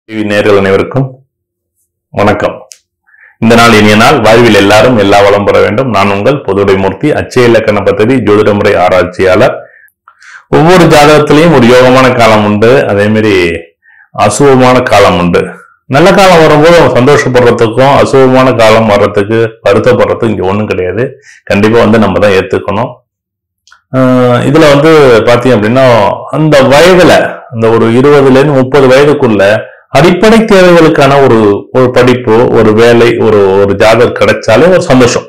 TV நேர்கள் அனைவருக்கும் வணக்கம் இந்த நாள் இனிய நாள் வாழ்வில் எல்லாரும் எல்லா வளம் பெற வேண்டும் நான் உங்கள் பொதுடைமூர்த்தி அச்சய இலக்கண பദ്ധதி ஜோதிட முறை ஆராய்ச்சியாளர் ஒவ்வொரு ஜாதகத்திலையும் ஒரு யோகமான காலம் உண்டு அதே மாதிரி அசுபமான காலம் உண்டு நல்ல காலம் வரும்போது அவன் சந்தோஷப்படுறதுக்கும் அசுபமான காலம் வர்றதுக்கு வருத்தப்படுறதுக்கும் இங்க ஒண்ணும் கிடையாது கண்டிப்பா வந்து நம்ம தான் ஏத்துக்கணும் ஆஹ் இதுல வந்து பாத்தீங்க அப்படின்னா அந்த வயதுல அந்த ஒரு இருபதுல இருந்து முப்பது வயதுக்குள்ள அடிப்படை தேவைகளுக்கான ஒரு ஒரு படிப்பு ஒரு வேலை ஒரு ஒரு ஜாதகம் கிடைச்சாலே ஒரு சந்தோஷம்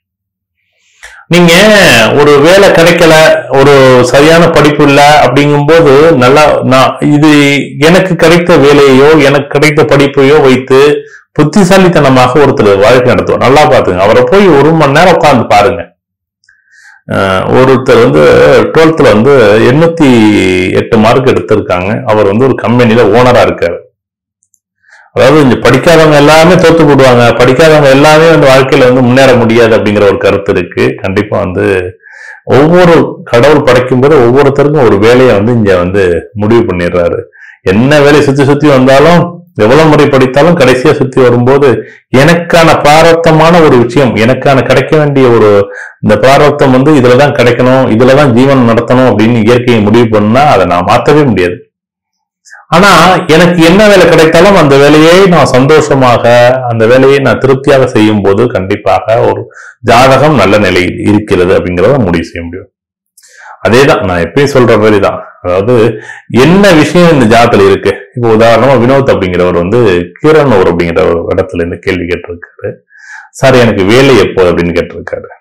நீங்க ஒரு வேலை கிடைக்கல ஒரு சரியான படிப்பு இல்ல அப்படிங்கும்போது நல்லா நான் இது எனக்கு கிடைத்த வேலையோ எனக்கு கிடைத்த படிப்பையோ வைத்து புத்திசாலித்தனமாக ஒருத்தர் வாழ்க்கை நடத்துவார் நல்லா பாத்துங்க அவரை போய் ஒரு மணி நேரம் உட்கார்ந்து பாருங்க அஹ் ஒருத்தர் வந்து டுவெல்த்ல வந்து எண்ணூத்தி எட்டு மார்க் எடுத்திருக்காங்க அவர் வந்து ஒரு கம்பெனில ஓனரா இருக்காரு அதாவது இந்த படிக்காதவங்க எல்லாமே தோத்து போடுவாங்க படிக்காதவங்க எல்லாமே வந்து வாழ்க்கையில வந்து முன்னேற முடியாது அப்படிங்கிற ஒரு கருத்து இருக்கு கண்டிப்பா வந்து ஒவ்வொரு கடவுள் படைக்கும் போது ஒவ்வொருத்தருக்கும் ஒரு வேலையை வந்து இங்க வந்து முடிவு பண்ணிடுறாரு என்ன வேலை சுத்தி சுத்தி வந்தாலும் எவ்வளவு முறை படித்தாலும் கடைசியா சுத்தி வரும்போது எனக்கான பாரத்தமான ஒரு விஷயம் எனக்கான கிடைக்க வேண்டிய ஒரு இந்த பிராரத்தம் வந்து இதுலதான் கிடைக்கணும் இதுலதான் ஜீவன் நடத்தணும் அப்படின்னு இயற்கையை முடிவு பண்ணா அதை நான் மாத்தவே முடியாது ஆனா எனக்கு என்ன வேலை கிடைத்தாலும் அந்த வேலையை நான் சந்தோஷமாக அந்த வேலையை நான் திருப்தியாக செய்யும் போது கண்டிப்பாக ஒரு ஜாதகம் நல்ல நிலையில் இருக்கிறது அப்படிங்கிறத முடிவு செய்ய முடியும் அதேதான் நான் எப்பயும் சொல்ற மாதிரி தான் அதாவது என்ன விஷயம் இந்த ஜாதத்துல இருக்கு இப்போ உதாரணமா வினோத் அப்படிங்கிறவர் வந்து கீரனூர் அப்படிங்கிற ஒரு இடத்துல இருந்து கேள்வி கேட்டிருக்காரு சார் எனக்கு வேலை எப்போ அப்படின்னு கேட்டிருக்காரு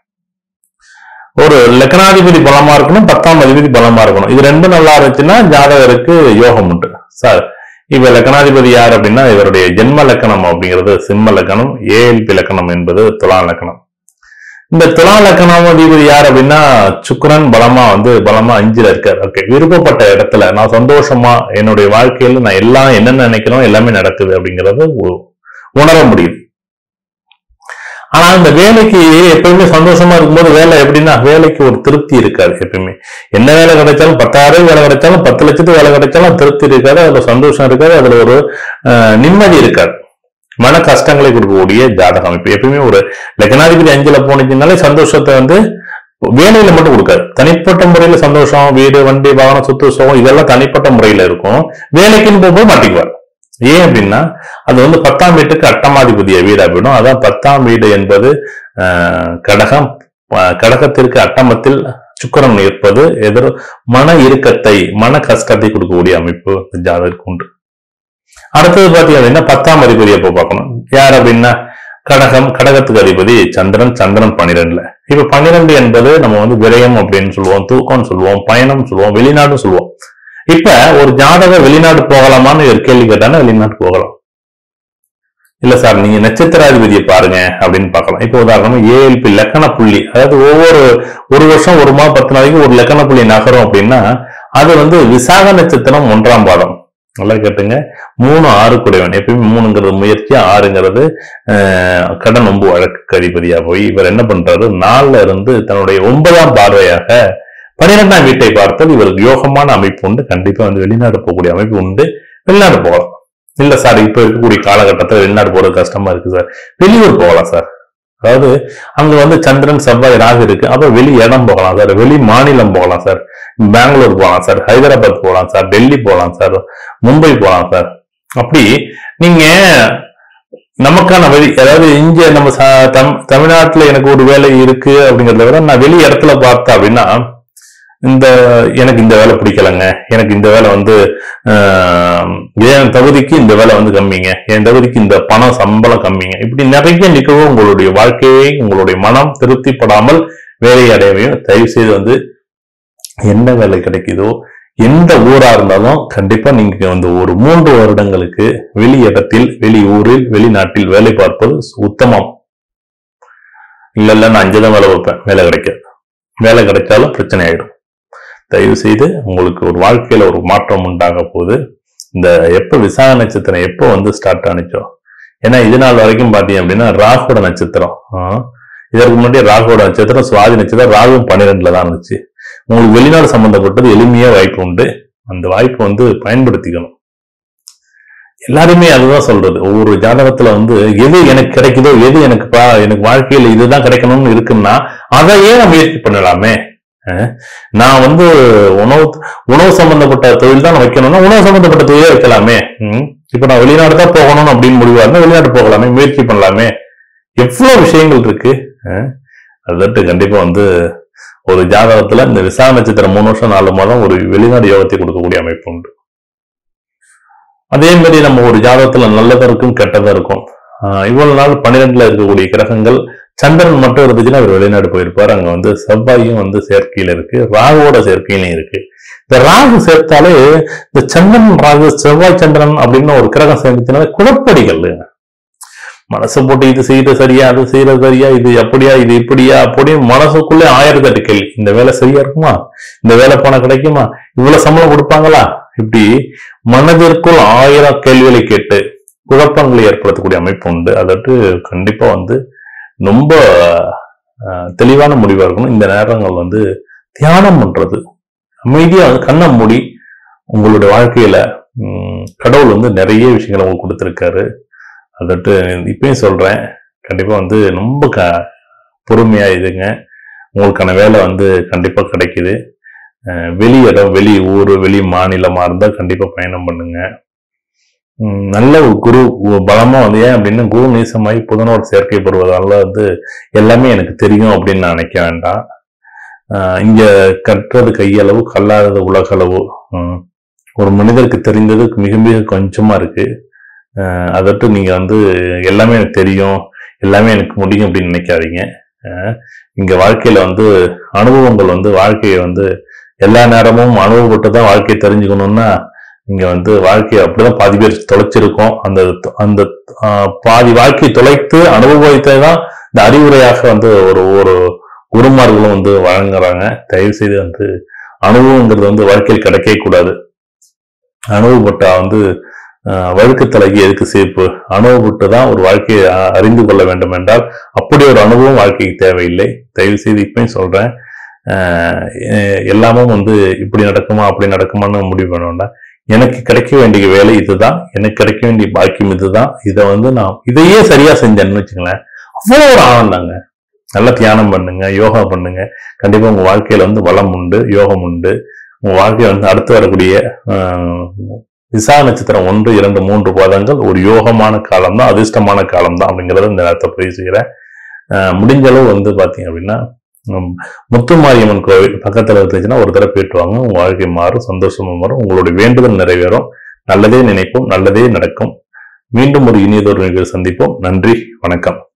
ஒரு லக்னாதிபதி பலமா இருக்கணும் பத்தாம் அதிபதி பலமா இருக்கணும் இது ரெண்டும் நல்லா இருந்துச்சுன்னா ஜாதகருக்கு யோகம் உண்டு சார் இப்ப லக்னாதிபதி யார் அப்படின்னா இவருடைய ஜென்ம லக்கணம் அப்படிங்கிறது சிம்ம லக்கணம் ஏஎல்பி லக்கணம் என்பது துலா லக்கணம் இந்த துலா லக்கணம் அதிபதி யார் அப்படின்னா சுக்கிரன் பலமா வந்து பலமா அஞ்சுல இருக்காரு ஓகே விருப்பப்பட்ட இடத்துல நான் சந்தோஷமா என்னுடைய வாழ்க்கையில நான் எல்லாம் என்னென்ன நினைக்கிறோம் எல்லாமே நடக்குது அப்படிங்கறது உ- உணர முடியுது ஆனா இந்த வேலைக்கு எப்பயுமே சந்தோஷமா இருக்கும்போது வேலை எப்படின்னா வேலைக்கு ஒரு திருப்தி இருக்காது எப்பயுமே என்ன வேலை கிடைச்சாலும் பத்தாயிரம் வேலை கிடைச்சாலும் பத்து லட்சத்துக்கு வேலை கிடைச்சாலும் திருப்தி இருக்காது அதுல சந்தோஷம் இருக்காது அதுல ஒரு அஹ், நிம்மதி இருக்காது மன கஷ்டங்களை கொடுக்கக்கூடிய ஜாதகம் இப்ப எப்பயுமே ஒரு லக்னாதிபதி அஞ்சுல போனீங்கனாலே சந்தோஷத்தை வந்து வேலையில மட்டும் கொடுக்காது தனிப்பட்ட முறையில சந்தோஷம் வீடு வண்டி வாகனம் சொத்து சுகம் இதெல்லாம் தனிப்பட்ட முறையில இருக்கும் வேலைக்குன்னு போகும்போது மாட்டிக்குவார் ஏன் அப்படின்னா அது வந்து பத்தாம் வீட்டுக்கு அட்டமாதிபதிய வீடா போயிடும் அதான் பத்தாம் வீடு என்பது ஆஹ், கடகம் ஆஹ், கடகத்திற்கு அட்டமத்தில் சுக்கிரன் இருப்பது எதிர் மன இறுக்கத்தை மன கஷ்டத்தை கொடுக்கக்கூடிய அமைப்பு இந்த ஜாதகருக்கு உண்டு அடுத்தது பாத்தீங்க அப்படின்னா பத்தாம் அதிபதி எப்போ பார்க்கணும் யார் அப்படின்னா கடகம் கடகத்துக்கு அதிபதி சந்திரன் சந்திரன் பன்னிரெண்டுல இப்ப பன்னிரெண்டு என்பது நம்ம வந்து விரயம் அப்படின்னு சொல்லுவோம் தூக்கம்னு சொல்லுவோம் பயணம் சொல்லுவோம் வெளிநாடு சொல்லுவோம் இப்ப ஒரு ஜாதகம் வெளிநாடு போகலாமான்னு ஒரு கேள்வி கேட்டானா வெளிநாட்டு போகலாம் இல்ல சார் நீங்க நட்சத்திராதிபதியை பாருங்க அப்படின்னு பார்க்கலாம் இப்போ உதாரணமா ஏஎல்பி லக்கண புள்ளி அதாவது ஒவ்வொரு ஒரு வருஷம் ஒரு மாதம் பத்து நாளைக்கு ஒரு லக்கண புள்ளி நகரும் அப்படின்னா அது வந்து விசாக நட்சத்திரம் ஒன்றாம் பாதம் நல்லா கேட்டுங்க மூணு ஆறு குடைவன் எப்பயுமே மூணுங்கிறது முயற்சி ஆறுங்கிறது ஆஹ், கடன் ஒம்பு வழக்கு அதிபதியா போய் இவர் என்ன பண்றாரு நாலுல இருந்து தன்னுடைய ஒன்பதாம் பார்வையாக பன்னிரெண்டாம் வீட்டை பார்த்தல் இவருக்கு யோகமான அமைப்பு உண்டு கண்டிப்பா வந்து வெளிநாடு போகக்கூடிய அமைப்பு உண்டு வெளிநாடு போகலாம் இல்ல சார் இப்ப இருக்கக்கூடிய காலகட்டத்தில் வெளிநாடு போறது கஷ்டமா இருக்கு சார் வெளியூர் போகலாம் சார் அதாவது அங்க வந்து சந்திரன் செவ்வாய் ராகு இருக்கு அப்ப வெளி இடம் போகலாம் சார் வெளி மாநிலம் போகலாம் சார் பெங்களூர் போகலாம் சார் ஹைதராபாத் போகலாம் சார் டெல்லி போகலாம் சார் மும்பை போகலாம் சார் அப்படி நீங்க நமக்கான வழி அதாவது இங்க நம்ம ச- தம் தமிழ்நாட்டுல எனக்கு ஒரு வேலை இருக்கு அப்படிங்கறத விட நான் வெளி இடத்துல பார்த்தேன் அப்படின்னா இந்த எனக்கு இந்த வேலை பிடிக்கலங்க எனக்கு இந்த வேலை வந்து ஆஹ், என் தகுதிக்கு இந்த வேலை வந்து கம்மிங்க என் தகுதிக்கு இந்த பணம் சம்பளம் கம்மிங்க இப்படி நிறைய நிகழ்வு உங்களுடைய வாழ்க்கையை உங்களுடைய மனம் திருப்திப்படாமல் வேலையை அடையவையும் தயவு செய்து வந்து என்ன வேலை கிடைக்குதோ எந்த ஊரா இருந்தாலும் கண்டிப்பா நீங்க வந்து ஒரு மூன்று வருடங்களுக்கு வெளி இடத்தில் வெளி ஊரில் வெளிநாட்டில் வேலை பார்ப்பது உத்தமம் இல்ல இல்ல நான் அஞ்சுதான் வேலை வைப்பேன் வேலை கிடைக்காது வேலை கிடைச்சாலும் பிரச்சனை ஆயிடும் தயவு செய்து உங்களுக்கு ஒரு வாழ்க்கையில ஒரு மாற்றம் உண்டாக போகுது இந்த எப்ப விசாக நட்சத்திரம் எப்போ வந்து ஸ்டார்ட் ஆனிச்சோ ஏன்னா இது நாள் வரைக்கும் பாத்தீங்க அப்படின்னா ராகுவோட நட்சத்திரம் ஆ, இதற்கு முன்னாடி ராகுவோட நட்சத்திரம் சுவாதி நட்சத்திரம் ராகுவும் பன்னிரெண்டுல தான் இருந்துச்சு உங்களுக்கு வெளிநாடு சம்பந்தப்பட்டது எளிமையா வாய்ப்பு உண்டு அந்த வாய்ப்பு வந்து பயன்படுத்திக்கணும் எல்லாருமே அதுதான் சொல்றது ஒவ்வொரு ஜாதகத்துல வந்து எது எனக்கு கிடைக்குதோ எது எனக்கு பா- எனக்கு வாழ்க்கையில இதுதான் கிடைக்கணும்னு இருக்குன்னா அதையே நான் முயற்சி பண்ணலாமே அஹ் நான் வந்து உணவு உணவு சம்பந்தப்பட்ட தொழில் தான் நான் வைக்கணும்னா உணவு சம்பந்தப்பட்ட தொழிலே வைக்கலாமே ம். இப்ப நான் வெளிநாடு தான் போகணும் அப்படின்னு முடிவா இருந்தா வெளிநாடு போகலாமே முயற்சி பண்ணலாமே எவ்வளவு விஷயங்கள் இருக்கு அஹ் அதற்கு கண்டிப்பா வந்து ஒரு ஜாதகத்துல இந்த விசா நட்சத்திரம் மூணு வருஷம் நாலு மாதம் ஒரு வெளிநாடு யோகத்தை கொடுக்கக்கூடிய அமைப்பு உண்டு அதே மாதிரி நம்ம ஒரு ஜாதகத்துல நல்லதா இருக்கும் கெட்டதா இருக்கும் ஆஹ் இவ்வளவு நாள் பன்னிரெண்டுல இருக்கக்கூடிய கிரகங்கள் சந்திரன் மட்டும் இருந்துச்சுன்னா அவர் வெளிநாடு போயிருப்பார் அங்க வந்து செவ்வாயும் வந்து சேர்க்கையில இருக்கு ராகுவோட சேர்க்கையிலும் இருக்கு இந்த ராகு சேர்த்தாலே இந்த சந்திரன் ராகு செவ்வாய் சந்திரன் அப்படின்னு ஒரு கிரகம் சேர்ந்துச்சுனாலே குழப்படிகள் மனசு போட்டு இது செய்யறது சரியா அது செய்யறது சரியா இது அப்படியா இது இப்படியா அப்படின்னு மனசுக்குள்ளே ஆயிரத்தெட்டு கேள்வி இந்த வேலை சரியா இருக்குமா இந்த வேலை பணம் கிடைக்குமா இவ்வளவு சம்பளம் கொடுப்பாங்களா இப்படி மனதிற்குள் ஆயிரம் கேள்விகளை கேட்டு குழப்பங்களை ஏற்படுத்தக்கூடிய அமைப்பு உண்டு அதற்கு கண்டிப்பா வந்து ரொம்ப அஹ், தெளிவான முடிவா இருக்கணும் இந்த நேரங்கள் வந்து தியானம் பண்றது அமைதியா வந்து கண்ணை மூடி உங்களுடைய வாழ்க்கையில ம், கடவுள் வந்து நிறைய விஷயங்களை உங்களுக்கு கொடுத்துருக்காரு அதட்டு இப்பயும் சொல்றேன் கண்டிப்பா வந்து ரொம்ப க பொறுமையா இருங்க உங்களுக்கான வேலை வந்து கண்டிப்பா கிடைக்குது அஹ் வெளி இடம் வெளி ஊர் வெளி மாநிலமா இருந்தா கண்டிப்பா பயணம் பண்ணுங்க உம் நல்ல ஒரு குரு ஒரு பலமா வந்து ஏன் அப்படின்னா குரு நீசமாய் புதனோர் சேர்க்கை பெறுவதால வந்து எல்லாமே எனக்கு தெரியும் அப்படின்னு நான் நினைக்க வேண்டாம் ஆஹ் இங்க கற்றது கையளவு கல்லாதது உலகளவு உம் ஒரு மனிதருக்கு தெரிந்தது மிக மிக கொஞ்சமா இருக்கு ஆஹ் அதற்கு நீங்க வந்து எல்லாமே எனக்கு தெரியும் எல்லாமே எனக்கு முடியும் அப்படின்னு நினைக்காதீங்க ஆஹ் இங்க வாழ்க்கையில வந்து அனுபவங்கள் வந்து வாழ்க்கையை வந்து எல்லா நேரமும் அனுபவப்பட்டு தான் வாழ்க்கையை தெரிஞ்சுக்கணும்னா இங்க வந்து வாழ்க்கையை அப்படிதான் பாதி பேர் தொலைச்சிருக்கோம் அந்த அந்த ஆஹ் பாதி வாழ்க்கையை தொலைத்து அனுபவத்தை தான் இந்த அறிவுரையாக வந்து ஒரு ஒரு குருமார்களும் வந்து வழங்குறாங்க தயவு செய்து வந்து அனுபவங்கிறது வந்து வாழ்க்கையில் கிடைக்கவே கூடாது அனுபவப்பட்டா வந்து ஆஹ் வழுக்கு தலைக்கு எதுக்கு சேர்ப்பு அனுபவப்பட்டு தான் ஒரு வாழ்க்கையை அ- அறிந்து கொள்ள வேண்டும் என்றால் அப்படி ஒரு அனுபவம் வாழ்க்கைக்கு தேவையில்லை தயவு செய்து இப்பயும் சொல்றேன் ஆஹ் எ- எல்லாமும் வந்து இப்படி நடக்குமா அப்படி நடக்குமான்னு முடிவு பண்ண வேண்டாம் எனக்கு கிடைக்க வேண்டிய வேலை இதுதான் எனக்கு கிடைக்க வேண்டிய பாக்கியம் இதுதான் இதை வந்து நான் இதையே சரியா செஞ்சேன்னு வச்சுங்களேன் அவ்வளோ ஒரு ஆனந்தாங்க நல்லா தியானம் பண்ணுங்க யோகா பண்ணுங்க கண்டிப்பா உங்க வாழ்க்கையில வந்து வளம் உண்டு யோகம் உண்டு உங்க வாழ்க்கையில வந்து அடுத்து வரக்கூடிய ஆஹ், விசா நட்சத்திரம் ஒன்று இரண்டு மூன்று பாதங்கள் ஒரு யோகமான காலம் தான் அதிர்ஷ்டமான காலம் தான் அப்படிங்கறத இந்த நேரத்தை பதிவு செய்கிறேன் ஆஹ், முடிஞ்ச அளவு வந்து பாத்தீங்க அப்படின்னா உம், முத்துமாரியம்மன் கோவில் பக்கத்துல இருந்துச்சுன்னா ஒரு தடவை போயிட்டு வாங்க உங்க வாழ்க்கை மாறும் சந்தோஷமும் வரும் உங்களுடைய வேண்டுதல் நிறைவேறும் நல்லதே நினைப்போம் நல்லதே நடக்கும் மீண்டும் ஒரு இனியதொரு நிகழ்வு சந்திப்போம் நன்றி வணக்கம்